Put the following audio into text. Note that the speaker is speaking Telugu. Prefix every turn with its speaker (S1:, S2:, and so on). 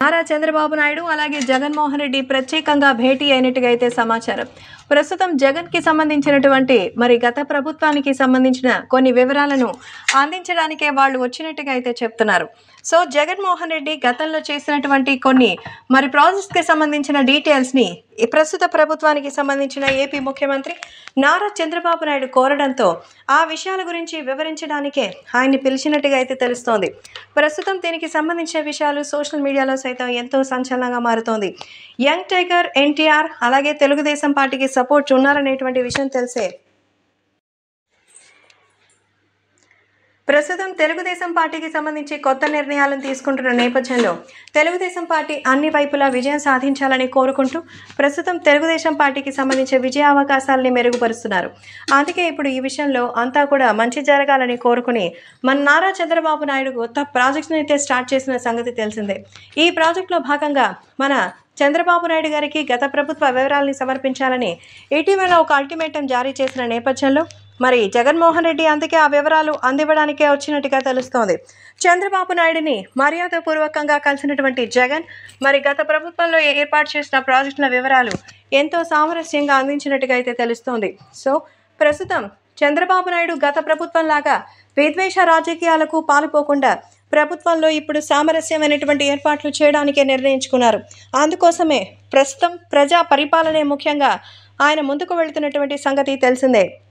S1: నారా చంద్రబాబు నాయుడు అలాగే జగన్మోహన్ రెడ్డి ప్రత్యేకంగా భేటీ అయినట్టుగా అయితే సమాచారం ప్రస్తుతం జగన్ కి సంబంధించినటువంటి మరి గత ప్రభుత్వానికి సంబంధించిన కొన్ని వివరాలను అందించడానికే వాళ్ళు వచ్చినట్టుగా అయితే చెప్తున్నారు సో జగన్మోహన్ రెడ్డి గతంలో చేసినటువంటి కొన్ని మరి ప్రాజెక్ట్స్ కి సంబంధించిన డీటెయిల్స్ ని ఈ ప్రస్తుత ప్రభుత్వానికి సంబంధించిన ఏపీ ముఖ్యమంత్రి నారా చంద్రబాబు నాయుడు కోరడంతో ఆ విషయాల గురించి వివరించడానికే ఆయన్ని పిలిచినట్టుగా అయితే తెలుస్తోంది ప్రస్తుతం దీనికి సంబంధించిన విషయాలు సోషల్ మీడియాలో సైతం ఎంతో సంచలనంగా మారుతోంది యంగ్ టైగర్ ఎన్టీఆర్ అలాగే తెలుగుదేశం పార్టీకి సపోర్ట్ ఉన్నారనేటువంటి విషయం తెలిసే ప్రస్తుతం తెలుగుదేశం పార్టీకి సంబంధించి కొత్త నిర్ణయాలను తీసుకుంటున్న నేపథ్యంలో తెలుగుదేశం పార్టీ అన్ని వైపులా విజయం సాధించాలని కోరుకుంటూ ప్రస్తుతం తెలుగుదేశం పార్టీకి సంబంధించిన విజయ అవకాశాలని మెరుగుపరుస్తున్నారు అందుకే ఇప్పుడు ఈ విషయంలో అంతా కూడా మంచి జరగాలని కోరుకుని మన నారా చంద్రబాబు నాయుడు కొత్త ప్రాజెక్ట్ని అయితే స్టార్ట్ చేసిన సంగతి తెలిసిందే ఈ ప్రాజెక్టులో భాగంగా మన చంద్రబాబు నాయుడు గారికి గత ప్రభుత్వ వివరాలని సమర్పించాలని ఇటీవల ఒక అల్టిమేటం జారీ చేసిన నేపథ్యంలో మరి జగన్మోహన్ రెడ్డి అందుకే ఆ వివరాలు అందివ్వడానికే వచ్చినట్టుగా తెలుస్తోంది చంద్రబాబు నాయుడిని మర్యాదపూర్వకంగా కలిసినటువంటి జగన్ మరి గత ప్రభుత్వంలో ఏర్పాటు చేసిన ప్రాజెక్టుల వివరాలు ఎంతో సామరస్యంగా అందించినట్టుగా అయితే తెలుస్తోంది సో ప్రస్తుతం చంద్రబాబు నాయుడు గత ప్రభుత్వం లాగా విద్వేష రాజకీయాలకు పాల్పోకుండా ప్రభుత్వంలో ఇప్పుడు సామరస్యమైనటువంటి ఏర్పాట్లు చేయడానికే నిర్ణయించుకున్నారు అందుకోసమే ప్రస్తుతం ప్రజా పరిపాలనే ముఖ్యంగా ఆయన ముందుకు వెళ్తున్నటువంటి సంగతి తెలిసిందే